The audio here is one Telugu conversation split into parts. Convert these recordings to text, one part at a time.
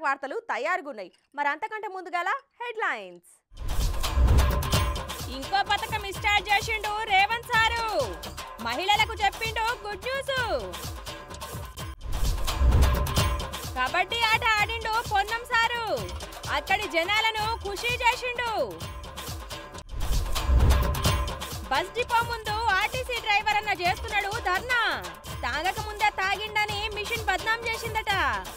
కీలక వార్తలు తయారుగున్నాయి మరి అంతకంటే ముందుగాల హెడ్లైన్స్ ఇంకో పథకం స్టార్ట్ చేసిండు రేవంత్ సారు మహిళలకు చెప్పిండు గుడ్ న్యూస్ కబడ్డీ ఆట ఆడిండు పొన్నం సారు అక్కడి జనాలను ఖుషి చేసిండు బస్ డిపో ముందు ఆర్టీసీ డ్రైవర్ అన్న చేస్తున్నాడు ధర్నా తాగక ముందే తాగిండని మిషన్ బద్నాం చేసిందట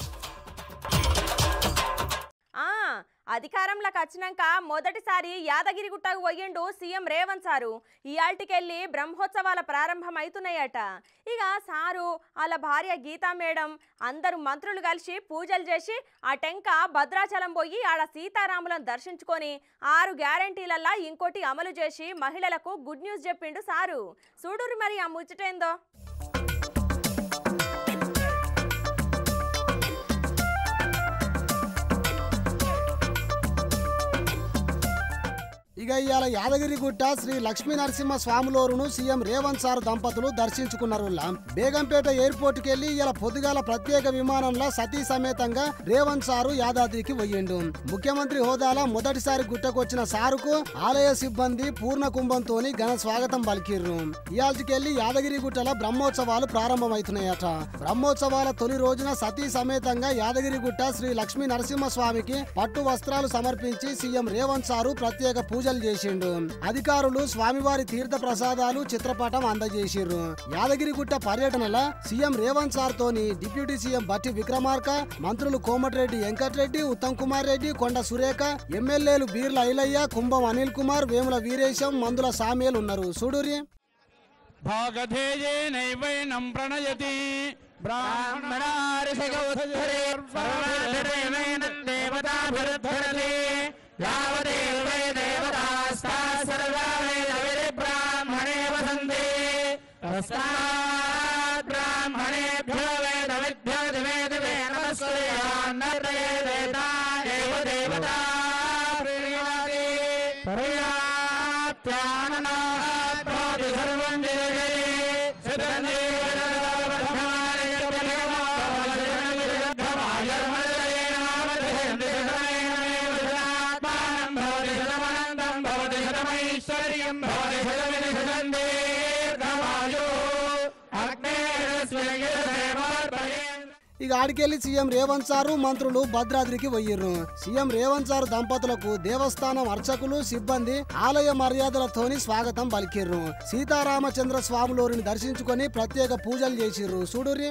ఆ అధికారంలోకి వచ్చినాక మొదటిసారి యాదగిరిగుట్టకు పోయిండు సీఎం రేవంత్ సారు ఇయాల్టికెళ్ళి బ్రహ్మోత్సవాల ప్రారంభం అవుతున్నాయట ఇక సారు వాళ్ళ భార్య గీతా మేడం అందరు మంత్రులు కలిసి పూజలు చేసి ఆ టెంక భద్రాచలం పోయి ఆడ సీతారాములను దర్శించుకొని ఆరు గ్యారంటీలల్లా ఇంకోటి అమలు చేసి మహిళలకు గుడ్ న్యూస్ చెప్పిండు సారు చూడురు మరి ఆ ముచ్చటేందో ఇక ఇవాళ యాదగిరిగుట్ట శ్రీ లక్ష్మీ నరసింహ స్వాములోరును సీఎం రేవంత్ సార్ దంపతులు దర్శించుకున్నారు బేగంపేట ఎయిర్పోర్ట్ కి వెళ్లి ఇలా పొద్దుగాల ప్రత్యేక విమానంలో సతీ సమేతంగా రేవంత్ సారు యాదాద్రికి పోయిండు ముఖ్యమంత్రి హోదాలో మొదటిసారి గుట్టకొచ్చిన సారుకు ఆలయ సిబ్బంది పూర్ణ కుంభంతో ఘన స్వాగతం పలికిర్రు ఇయాల్టికెళ్లి యాదగిరిగుట్టల బ్రహ్మోత్సవాలు ప్రారంభమవుతున్నాయట బ్రహ్మోత్సవాల తొలి రోజున సతీ సమేతంగా యాదగిరిగుట్ట శ్రీ లక్ష్మీ నరసింహ స్వామికి పట్టు వస్త్రాలు సమర్పించి సీఎం రేవంత్ సారు ప్రత్యేక పూజలు చేసిండు అధికారులు స్వామివారి తీర్థ ప్రసాదాలు చిత్రపటం అందజేసిర్రు యాదగిరిగుట్ట పర్యటనల సీఎం రేవంత్ సార్ తోని డిప్యూటీ సీఎం బట్టి విక్రమార్క మంత్రులు కోమటిరెడ్డి వెంకటరెడ్డి ఉత్తమ్ కుమార్ రెడ్డి కొండ సురేఖ ఎమ్మెల్యేలు బీర్ల ఐలయ్య కుంభం అనిల్ కుమార్ వేముల వీరేశం మందుల సామేలు ఉన్నారు చూడురి భాగధేయేనైవైనం ప్రణయతి బ్రాహ్మణారిషగోద్ధరేణదేవతాభిరుద్ధరతి యావదేవ వై దేవతాస్తా సర్వా వేదవిరిబ్రాహ్మణే వసంతి తస్మాత్ బ్రాహ్మణేభ్యో వేదవిభ్యో దివే దివే నమస్కృయాన్నరయే దేవతా ఏవ దేవతా ప్రీణాతి పర్యాప్త్యాననాత్ భవతి సర్వం జయజయే ఇక ఆడికెళ్లి సీఎం రేవంత్ సారు మంత్రులు భద్రాద్రికి పోయిర్రు సీఎం రేవంత్ సారు దంపతులకు దేవస్థానం అర్చకులు సిబ్బంది ఆలయ మర్యాదలతోని స్వాగతం పలికిర్రు సీతారామచంద్ర స్వాములోరిని దర్శించుకొని ప్రత్యేక పూజలు చేసిర్రు చూడురి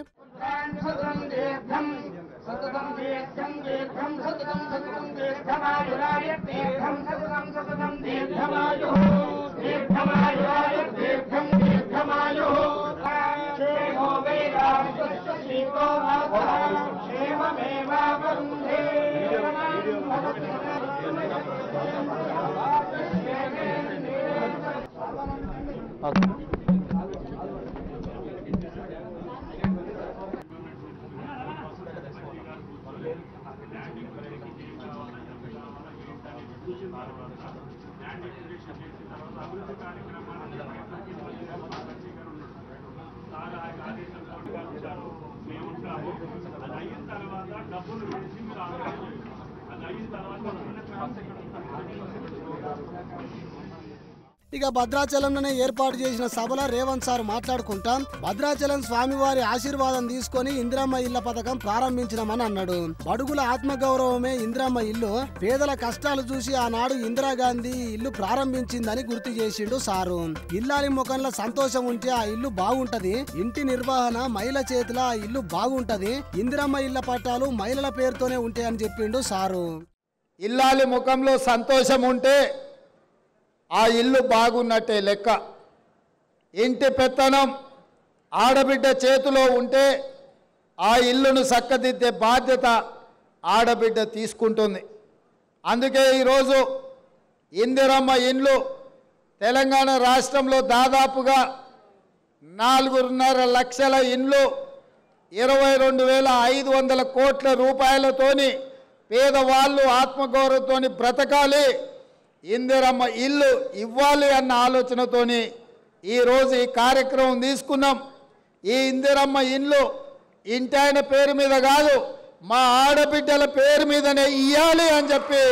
ఇక భద్రాచలంలోనే ఏర్పాటు చేసిన సభలో రేవంత్ సార్ మాట్లాడుకుంటా భద్రాచలం స్వామివారి ఆశీర్వాదం తీసుకొని ఇందిరమ్మ ఇళ్ల పథకం ప్రారంభించినమని అన్నాడు బడుగుల ఆత్మగౌరవమే ఇందిరమ్మ ఇల్లు పేదల కష్టాలు చూసి ఆనాడు ఇందిరాగాంధీ ఇల్లు ప్రారంభించిందని గుర్తు చేసిండు సారు ఇల్లాలి ముఖంలో సంతోషం ఉంటే ఆ ఇల్లు బాగుంటది ఇంటి నిర్వహణ మహిళ చేతిలో ఆ ఇల్లు బాగుంటది ఇందిరమ్మ ఇళ్ల పట్టాలు మహిళల పేరుతోనే ఉంటాయని చెప్పిండు సారు ఇల్లాలి ముఖంలో సంతోషం ఉంటే ఆ ఇల్లు బాగున్నట్టే లెక్క ఇంటి పెత్తనం ఆడబిడ్డ చేతిలో ఉంటే ఆ ఇల్లును చక్కదిద్దే బాధ్యత ఆడబిడ్డ తీసుకుంటుంది అందుకే ఈరోజు ఇందిరమ్మ ఇండ్లు తెలంగాణ రాష్ట్రంలో దాదాపుగా నాలుగున్నర లక్షల ఇండ్లు ఇరవై రెండు వేల ఐదు వందల కోట్ల రూపాయలతోని పేదవాళ్ళు ఆత్మగౌరవంతోని బ్రతకాలి ఇందిరమ్మ ఇల్లు ఇవ్వాలి అన్న ఆలోచనతోని ఈరోజు ఈ కార్యక్రమం తీసుకున్నాం ఈ ఇందిరమ్మ ఇల్లు ఇంటాయన పేరు మీద కాదు మా ఆడబిడ్డల పేరు మీదనే ఇయ్యాలి అని చెప్పి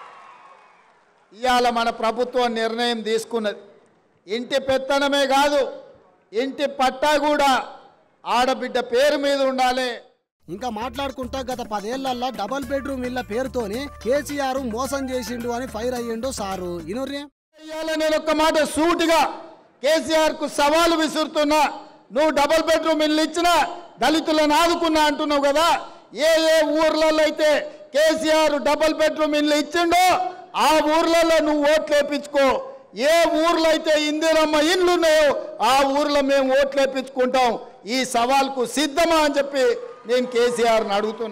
ఇవాళ మన ప్రభుత్వం నిర్ణయం తీసుకున్నది ఇంటి పెత్తనమే కాదు ఇంటి పట్టా కూడా ఆడబిడ్డ పేరు మీద ఉండాలి ఇంకా మాట్లాడుకుంటా గత పదేళ్లల్లా డబల్ బెడ్రూమ్ ఇళ్ల పేరుతోని కేసీఆర్ మోసం చేసిండు అని ఫైర్ అయ్యిండు సారు ఇనుర్రి ఇవాళ నేను ఒక్క మాట సూటిగా కేసీఆర్ కు సవాలు విసురుతున్నా నువ్వు డబుల్ బెడ్రూమ్ ఇల్లు ఇచ్చినా దళితులను ఆదుకున్నా అంటున్నావు కదా ఏ ఏ ఊర్లలో అయితే కేసీఆర్ డబుల్ బెడ్రూమ్ ఇల్లు ఇచ్చిండో ఆ ఊర్లలో నువ్వు ఓట్లు వేపించుకో ఏ ఊర్లో అయితే ఇందిరమ్మ ఇండ్లు ఉన్నాయో ఆ ఊర్లో మేము ఓట్లు వేపించుకుంటాం ఈ సవాల్కు సిద్ధమా అని చెప్పి నేను కేసీఆర్ని అడుగుతున్నా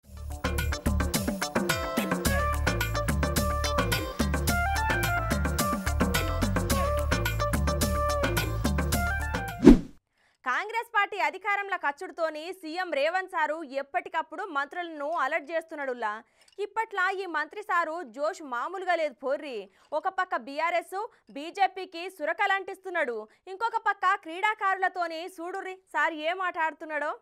కాంగ్రెస్ పార్టీ అధికారంలోకి అచ్చుడుతోని సీఎం రేవంత్ సారు ఎప్పటికప్పుడు మంత్రులను అలర్ట్ చేస్తున్నాడులా ఇప్పట్లా ఈ మంత్రి సారు జోష్ మామూలుగా లేదు పోర్రి ఒక పక్క బీఆర్ఎస్ బీజేపీకి సురకలంటిస్తున్నాడు ఇంకొక పక్క క్రీడాకారులతోని చూడుర్రి సార్ ఏం మాట్లాడుతున్నాడో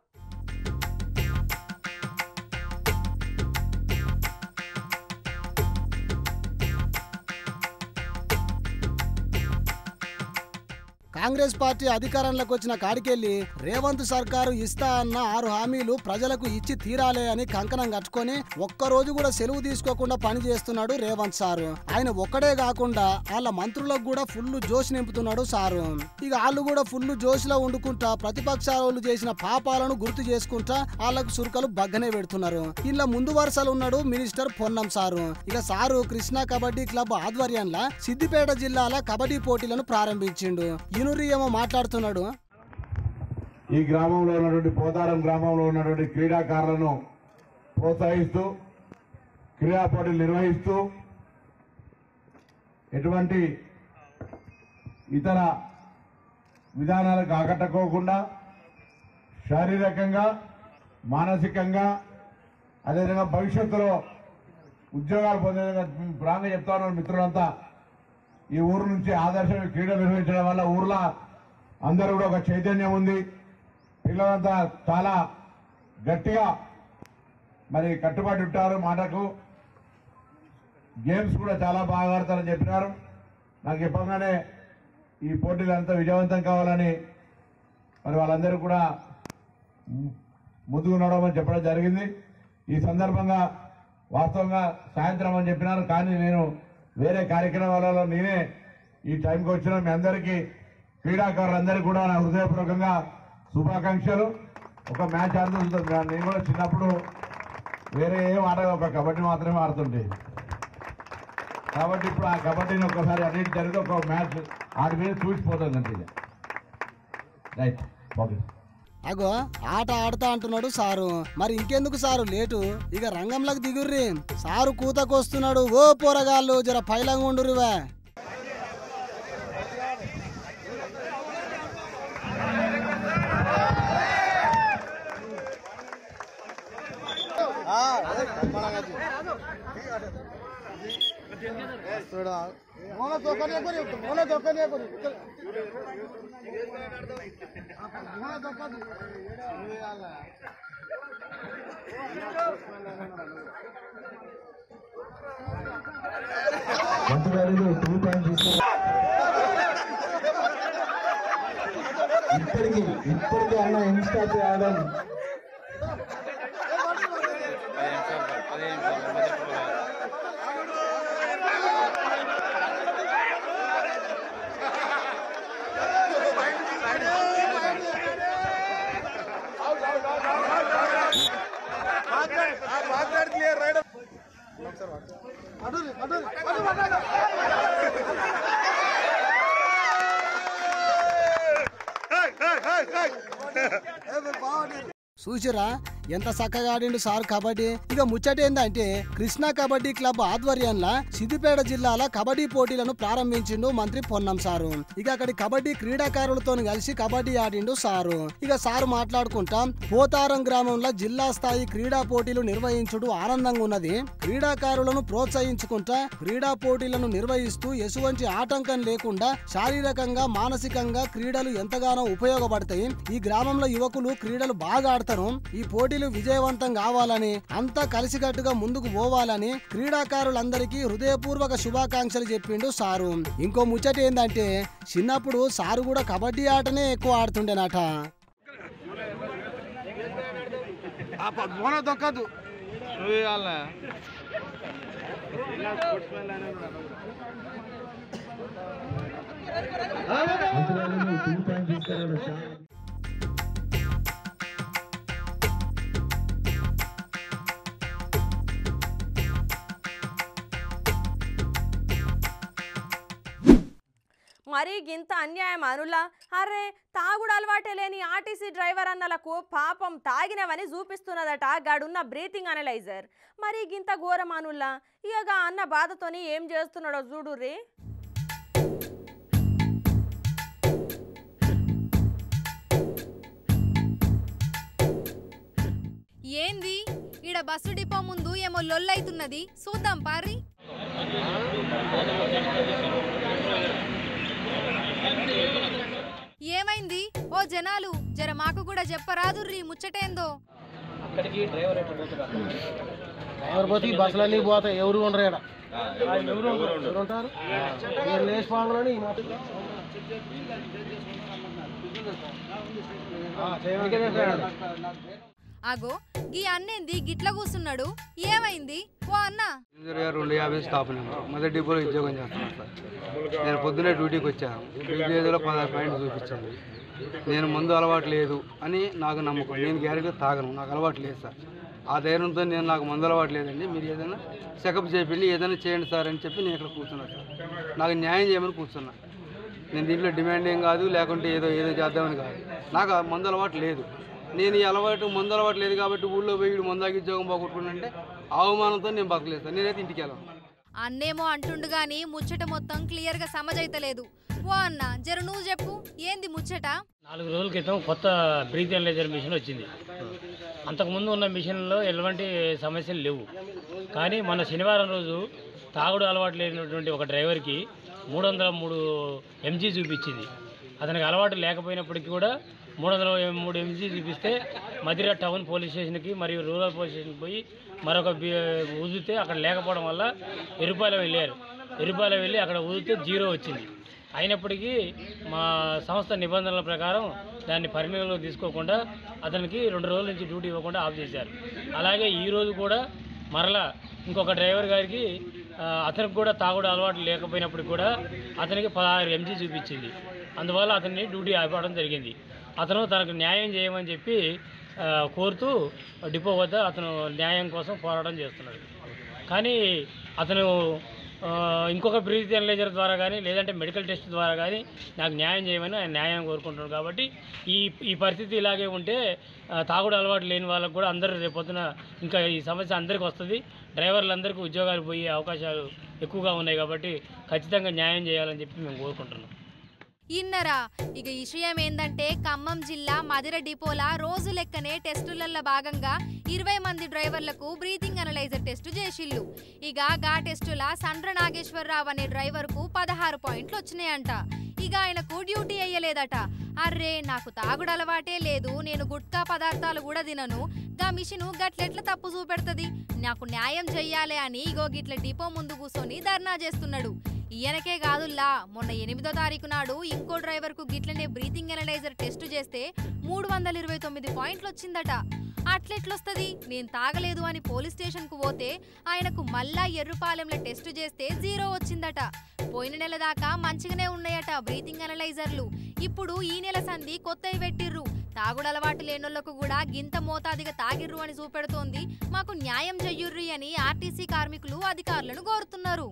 కాంగ్రెస్ పార్టీ అధికారంలోకి వచ్చిన కాడికెళ్లి రేవంత్ సర్కారు ఇస్తా అన్న ఆరు హామీలు ప్రజలకు ఇచ్చి తీరాలే అని కంకణం కట్టుకొని ఒక్క రోజు కూడా సెలవు తీసుకోకుండా పని చేస్తున్నాడు రేవంత్ సారు ఆయన ఒక్కడే కాకుండా వాళ్ళ మంత్రులకు కూడా ఫుల్ జోష్ నింపుతున్నాడు సారు ఇక వాళ్ళు కూడా ఫుల్ జోష్ లో వండుకుంటా ప్రతిపక్షాలు చేసిన పాపాలను గుర్తు చేసుకుంటా వాళ్ళకు సురుకలు బగ్గనే పెడుతున్నారు ఇలా ముందు వరుసలు ఉన్నాడు మినిస్టర్ పొన్నం సారు ఇక సారు కృష్ణా కబడ్డీ క్లబ్ ఆధ్వర్యంలో సిద్దిపేట జిల్లాల కబడ్డీ పోటీలను ప్రారంభించిండు ఇనురి ఏమో మాట్లాడుతున్నాడు ఈ గ్రామంలో ఉన్నటువంటి పోతారం గ్రామంలో ఉన్నటువంటి క్రీడాకారులను ప్రోత్సహిస్తూ క్రీడా పోటీలు నిర్వహిస్తూ ఎటువంటి ఇతర విధానాలకు ఆకట్టుకోకుండా శారీరకంగా మానసికంగా అదేవిధంగా భవిష్యత్తులో ఉద్యోగాలు పొందే విధంగా ప్రాంగ చెప్తా ఉన్నారు మిత్రులంతా ఈ ఊరు నుంచి ఆదర్శ క్రీడ నిర్వహించడం వల్ల ఊర్లో అందరూ కూడా ఒక చైతన్యం ఉంది పిల్లలంతా చాలా గట్టిగా మరి కట్టుబడి ఉంటారు మాటకు గేమ్స్ కూడా చాలా బాగా ఆడతారని చెప్పినారు నాకు చెప్పగానే ఈ పోటీలు అంతా విజయవంతం కావాలని మరి వాళ్ళందరూ కూడా ము- ముందుకు నడవమని చెప్పడం జరిగింది ఈ సందర్భంగా వాస్తవంగా సాయంత్రం అని చెప్పినారు కానీ నేను వేరే కార్యక్రమాలలో నేనే ఈ టైంకి వచ్చిన మీ అందరికీ క్రీడాకారులందరికీ కూడా నా హృదయపూర్వకంగా శుభాకాంక్షలు ఒక మ్యాచ్ ఆడుతుంటుంది నేను కూడా చిన్నప్పుడు వేరే ఏం ఆడ ఒక కబడ్డీ మాత్రమే ఆడుతుంటే కాబట్టి ఇప్పుడు ఆ కబడ్డీని ఒకసారి అన్నిటి జరిగితే ఒక మ్యాచ్ ఆడి మీద చూసిపోతుంది అంతే ఇక. రైట్ ఓకే అగో ఆట ఆడతా అంటున్నాడు సారు మరి ఇంకెందుకు సారు లేటు ఇక రంగంలోకి దిగుర్రి సారు కూతకొస్తున్నాడు ఓ పోరగాళ్ళు జర పైలంగా ఉండురువే ఇప్పటికి ఇప్పటికి అన్న ఇన్స్టా చేయడం చూసిరా ఎంత చక్కగా ఆడిండు సార్ కబడ్డీ ఇక ముచ్చట ఏందంటే కృష్ణా కబడ్డీ క్లబ్ ఆధ్వర్యంలో సిద్దిపేట జిల్లాల కబడ్డీ పోటీలను ప్రారంభించిండు మంత్రి పొన్నం సారు ఇక అక్కడి కబడ్డీ క్రీడాకారులతో కలిసి కబడ్డీ ఆడిండు సారు ఇక సారు మాట్లాడుకుంటా పోతారం గ్రామంలో జిల్లా స్థాయి క్రీడా పోటీలు నిర్వహించుడు ఆనందంగా ఉన్నది క్రీడాకారులను ప్రోత్సహించుకుంటా క్రీడా పోటీలను నిర్వహిస్తూ ఎటువంటి ఆటంకం లేకుండా శారీరకంగా మానసికంగా క్రీడలు ఎంతగానో ఉపయోగపడతాయి ఈ గ్రామంలో యువకులు క్రీడలు బాగా ఆడతారు ఈ పోటీల పోటీలు విజయవంతం కావాలని అంతా కలిసికట్టుగా ముందుకు పోవాలని క్రీడాకారులందరికీ హృదయపూర్వక శుభాకాంక్షలు చెప్పిండు సారు ఇంకో ముచ్చట ఏందంటే చిన్నప్పుడు సారు కూడా కబడ్డీ ఆటనే ఎక్కువ ఆడుతుండేనట అంతలోనే టూ పాయింట్ తీసుకురావడం చాలా మరీ గింత అన్యాయం అనులా అరే తాగుడు అలవాటే లేని ఆర్టీసీ డ్రైవర్ అన్నలకు పాపం తాగినవని చూపిస్తున్నదట గాడున్న బ్రీతింగ్ అనలైజర్ మరి గింత ఘోరం అనుల్లా ఇక అన్న బాధతోని ఏం చేస్తున్నాడో చూడుర్రి ఏంది ఈడ బస్సు డిపో ముందు ఏమో లొల్లైతున్నది చూద్దాం పారి ఏమైంది ఓ జనాలు జర మాకు కూడా చెప్పరాదుర్రి ముచ్చటేందో ఎవరు పోతే ఈ బస్సులన్నీ పోతాయి ఎవరు ఉండరు ఇక్కడ ఎవరు ఉండరు? ఎవరు ఉంటారు నేను లేచి పోగానే ఈ మాత్రం ఆ, చేయమంటే చేస్తాడు. అగో గీ అన్నేంది గిట్ల కూసున్నాడు ఏమైంది ఓ అన్న ఇంజనీర్ రెండు యాభై స్టాఫ్ నెంబర్ మొదటి డిపోలో ఉద్యోగం చేస్తున్నాను సార్ నేను పొద్దున్నే డ్యూటీకి వచ్చాను విలేజ్లో పదహారు పాయింట్ చూపించింది నేను మందు అలవాటు లేదు అని నాకు నమ్మకం నేను గ్యారెంటీ తాగను నాకు అలవాటు లేదు సార్ ఆ ధైర్యంతో నేను నాకు మందు అలవాటు లేదండి మీరు ఏదైనా చెకప్ చేయండి ఏదైనా చేయండి సార్ అని చెప్పి నేను ఇక్కడ కూర్చున్నాను సార్ నాకు న్యాయం చేయమని కూర్చున్నా నేను దీంట్లో డిమాండ్ ఏం కాదు లేకుంటే ఏదో ఏదో చేద్దామని కాదు నాకు ఆ మందు అలవాటు లేదు నేను ఈ అలవాటు మందు అలవాటు లేదు కాబట్టి ఊళ్ళో పోయి వీడు మందాకి ఉద్యోగం పోగొట్టుకుంటే అవమానంతో నేను బతకలేదు సార్ నేనైతే ఇంటికి వెళ్ళాను అన్నేమో అంటుండు గాని ముచ్చట మొత్తం క్లియర్ గా సమజైతలేదు ఓ అన్న జర నువ్వు చెప్పు ఏంది ముచ్చట నాలుగు రోజుల క్రితం కొత్త బ్రీత్ అనలైజర్ మిషన్ వచ్చింది అంతకుముందు ఉన్న మిషన్లో ఎలాంటి సమస్యలు లేవు కానీ మన శనివారం రోజు తాగుడు అలవాటు లేనటువంటి ఒక డ్రైవర్కి మూడు వందల మూడు ఎంజీ చూపించింది అతనికి అలవాటు లేకపోయినప్పటికీ కూడా మూడు వందల మూడు ఎంజీ చూపిస్తే మధిర టౌన్ పోలీస్ స్టేషన్కి మరియు రూరల్ పోలీస్ స్టేషన్కి పోయి మరొక బి- ఊదితే అక్కడ లేకపోవడం వల్ల ఎరుపాల వెళ్ళారు ఎరుపాల వెళ్ళి అక్కడ ఊదితే జీరో వచ్చింది అయినప్పటికీ మా సంస్థ నిబంధనల ప్రకారం దాన్ని పరిగణలో తీసుకోకుండా అతనికి రెండు రోజుల నుంచి డ్యూటీ ఇవ్వకుండా ఆఫ్ చేశారు అలాగే ఈ రోజు కూడా మరలా ఇంకొక డ్రైవర్ గారికి ఆ, అతనికి కూడా తాగుడు అలవాటు లేకపోయినప్పుడు కూడా అతనికి పదహారు ఎంజీ చూపించింది అందువల్ల అతన్ని డ్యూటీ ఆపడం జరిగింది అతను తనకు న్యాయం చేయమని చెప్పి ఆ, కోరుతూ డిపో వద్ద అతను న్యాయం కోసం పోరాటం చేస్తున్నాడు కానీ అతను ఆ, ఇంకొక బ్రీత్ అనలైజర్ ద్వారా కానీ లేదంటే మెడికల్ టెస్ట్ ద్వారా కానీ నాకు న్యాయం చేయమని ఆయన న్యాయం కోరుకుంటున్నాడు కాబట్టి ఈ ఈ పరిస్థితి ఇలాగే ఉంటే ఆ, తాగుడు అలవాటు లేని వాళ్ళకు కూడా అందరూ రేపొద్దున ఇంకా ఈ సమస్య అందరికీ వస్తుంది డ్రైవర్లందరికీ ఉద్యోగాలు పోయే అవకాశాలు ఎక్కువగా ఉన్నాయి కాబట్టి ఖచ్చితంగా న్యాయం చేయాలని చెప్పి మేము కోరుకుంటున్నాం ఇన్నరా ఇక విషయం ఏందంటే ఖమ్మం జిల్లా మదిర డిపోలా రోజు లెక్కనే టెస్టులలో భాగంగా ఇరవై మంది డ్రైవర్లకు బ్రీతింగ్ అనలైజర్ టెస్టు చేసిల్లు ఇక గా టెస్టుల సండ్ర నాగేశ్వరరావు అనే డ్రైవర్కు పదహారు పాయింట్లు వచ్చినాయంట ఇక ఆయనకు డ్యూటీ అయ్యలేదట అర్రే నాకు తాగుడు అలవాటే లేదు నేను గుట్కా పదార్థాలు కూడా తినను గా మిషను గట్లెట్ల తప్పు చూపెడుతుంది నాకు న్యాయం చెయ్యాలి అని ఇగో గిట్ల డిపో ముందు కూర్చొని ధర్నా చేస్తున్నాడు ఈయనకే కాదుల్లా మొన్న ఎనిమిదో తారీఖు నాడు ఇంకో డ్రైవర్ కు గిట్లనే బ్రీతింగ్ అనలైజర్ టెస్ట్ చేస్తే మూడు వందల ఇరవై తొమ్మిది పాయింట్లు వచ్చిందట అట్లెట్లొస్తది నేను తాగలేదు అని పోలీస్ స్టేషన్ కు పోతే ఆయనకు మళ్ళా ఎర్రుపాలెంలో టెస్ట్ చేస్తే జీరో వచ్చిందట పోయిన నెల దాకా మంచిగానే ఉన్నాయట బ్రీతింగ్ అనలైజర్లు ఇప్పుడు ఈ నెల సంధి కొత్తవి పెట్టిర్రు తాగుడు అలవాటు లేనోళ్లకు కూడా గింత మోతాదిగా తాగిర్రు అని చూపెడుతోంది మాకు న్యాయం చెయ్యుర్రి అని ఆర్టీసీ కార్మికులు అధికారులను కోరుతున్నారు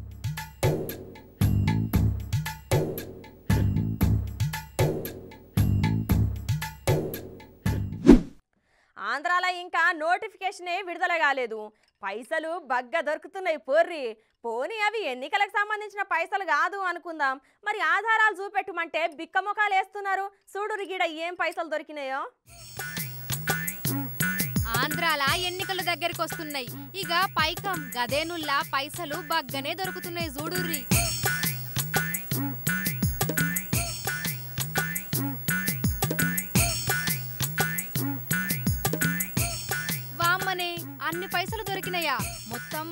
ఆంధ్రాలో ఇంకా నోటిఫికేషనే విడుదల కాలేదు పైసలు బగ్గ దొరుకుతున్నాయి పోర్రి పోనీ అవి ఎన్నికలకు సంబంధించిన పైసలు కాదు అనుకుందాం మరి ఆధారాలు చూపెట్టమంటే బిక్కమొకాలు వేస్తున్నారు చూడు గీడ ఏం పైసలు దొరికినాయో ఆంధ్రాల ఎన్నికలు దగ్గరికి వస్తున్నాయి ఇక పైకం గదేనుల్లా పైసలు బగ్గనే దొరుకుతున్నాయి చూడుర్రి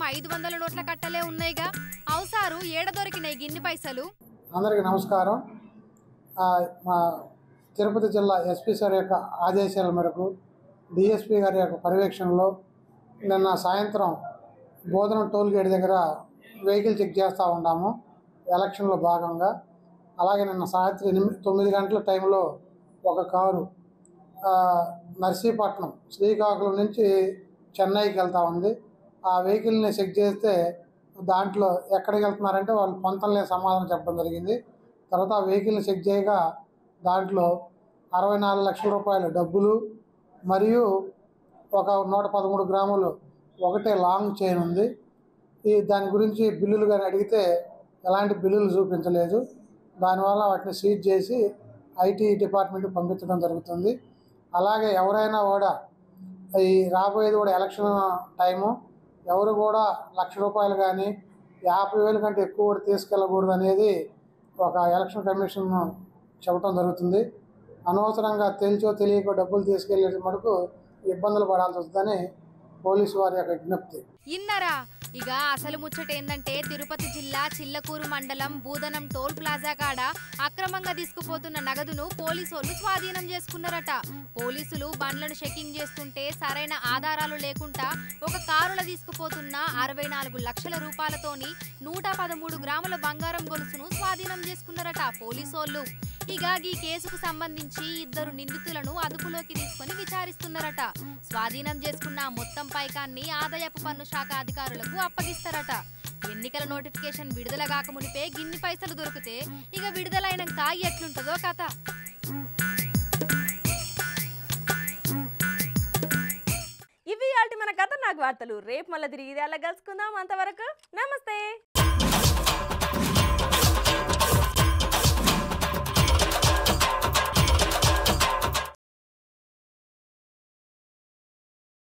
ఐదు వందల నోట్ల కట్టలే ఉన్నాయిగా అవుసారు ఏడ దొరికినాయి గిన్ని పైసలు అందరికీ నమస్కారం ఆ, మా తిరుపతి జిల్లా ఎస్పీ సార్ యొక్క ఆదేశాల మేరకు డిఎస్పీ గారి యొక్క పర్యవేక్షణలో నిన్న సాయంత్రం బోధనం టోల్ గేట్ దగ్గర వెహికల్ చెక్ చేస్తూ ఉన్నాము ఎలక్షన్లో భాగంగా అలాగే నిన్న సాయంత్రం ఎనిమిది తొమ్మిది గంటల టైంలో ఒక కారు ఆ, నర్సీపట్నం శ్రీకాకుళం నుంచి చెన్నైకి వెళ్తా ఉంది ఆ వెహికల్ని చెక్ చేస్తే దాంట్లో ఎక్కడికి వెళ్తున్నారంటే వాళ్ళు పొంతలనే సమాధానం చెప్పడం జరిగింది తర్వాత ఆ వెహికల్ని చెక్ చేయగా దాంట్లో అరవై నాలుగు లక్షల రూపాయల డబ్బులు మరియు ఒక నూట పదమూడు గ్రాములు ఒకటే లాంగ్ చైన్ ఉంది ఈ దాని గురించి బిల్లులు కానీ అడిగితే ఎలాంటి బిల్లులు చూపించలేదు దానివల్ల వాటిని సీజ్ చేసి ఐటీ డిపార్ట్మెంట్ పంపించడం జరుగుతుంది అలాగే ఎవరైనా కూడా ఈ రాబోయేది కూడా ఎలక్షన్ టైము ఎవరు కూడా లక్ష రూపాయలు కానీ యాభై వేల కంటే ఎక్కువ కూడా తీసుకెళ్ళకూడదు అనేది ఒక ఎలక్షన్ కమిషన్ చెప్పడం జరుగుతుంది అనవసరంగా తెలిచో తెలియకో డబ్బులు తీసుకెళ్ళే మటుకు ఇబ్బందులు పడాల్సి వస్తుందని పోలీసు వారి యొక్క విజ్ఞప్తి ఇన్నరా ఇక అసలు ముచ్చట ఏందంటే తిరుపతి జిల్లా చిల్లకూరు మండలం బూదనం టోల్ ప్లాజా కాడ అక్రమంగా తీసుకుపోతున్న నగదును పోలీసోళ్ళు స్వాధీనం చేసుకున్నారట పోలీసులు బండ్లను చెకింగ్ చేస్తుంటే సరైన ఆధారాలు లేకుండా ఒక కారుల తీసుకుపోతున్న అరవై నాలుగు లక్షల రూపాయలతోని నూట పదమూడు గ్రాముల బంగారం గొలుసును స్వాధీనం చేసుకున్నారట పోలీసోళ్ళు ఇక ఈ కేసుకు సంబంధించి ఇద్దరు నిందితులను అదుపులోకి తీసుకొని విచారిస్తున్నారట స్వాధీనం చేసుకున్న ఆ మొత్తం పైకాన్ని ఆదాయపు పన్ను శాఖ అధికారులకు అప్పగిస్తారట ఎన్నికల నోటిఫికేషన్ విడుదల కాకమునిపే గిన్ని పైసలు దొరికితే ఇక విడుదలైనాక ఎట్లుంటదో కథ ఇవి ఆల్టి మన కథ నాకు వార్తలు రేపు మళ్ళీ తిరిగి ఇది అలా కలుసుకుందాం అంతవరకు నమస్తే